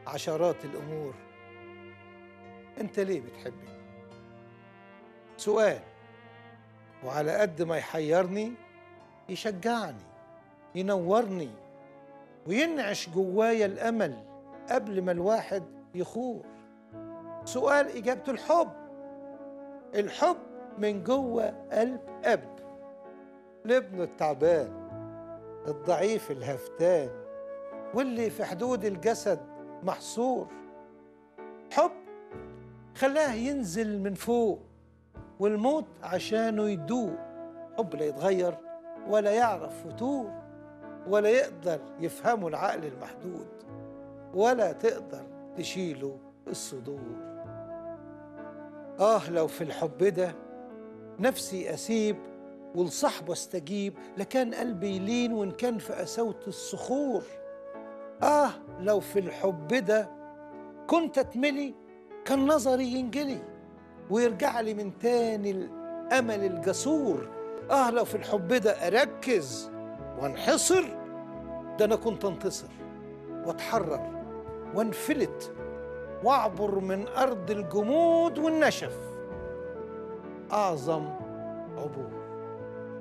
عشرات الامور انت ليه بتحبني سؤال وعلى قد ما يحيرني يشجعني ينورني وينعش جوايا الامل قبل ما الواحد يخور سؤال اجابته الحب الحب من جوه قلب اب لابنه التعبان الضعيف الهفتان واللي في حدود الجسد محصور حب خلاه ينزل من فوق والموت عشانه يدوق حب لا يتغير ولا يعرف فتور ولا يقدر يفهمه العقل المحدود ولا تقدر تشيله الصدور آه لو في الحب ده نفسي أسيب ولصاحبه استجيب لكان قلبي يلين وإن كان في قساوة الصخور آه لو في الحب ده كنت أتملي كان نظري ينجلي ويرجع لي من تاني الأمل الجسور آه لو في الحب ده أركز وانحصر ده أنا كنت أنتصر وأتحرر وانفلت واعبر من أرض الجمود والنشف أعظم عبور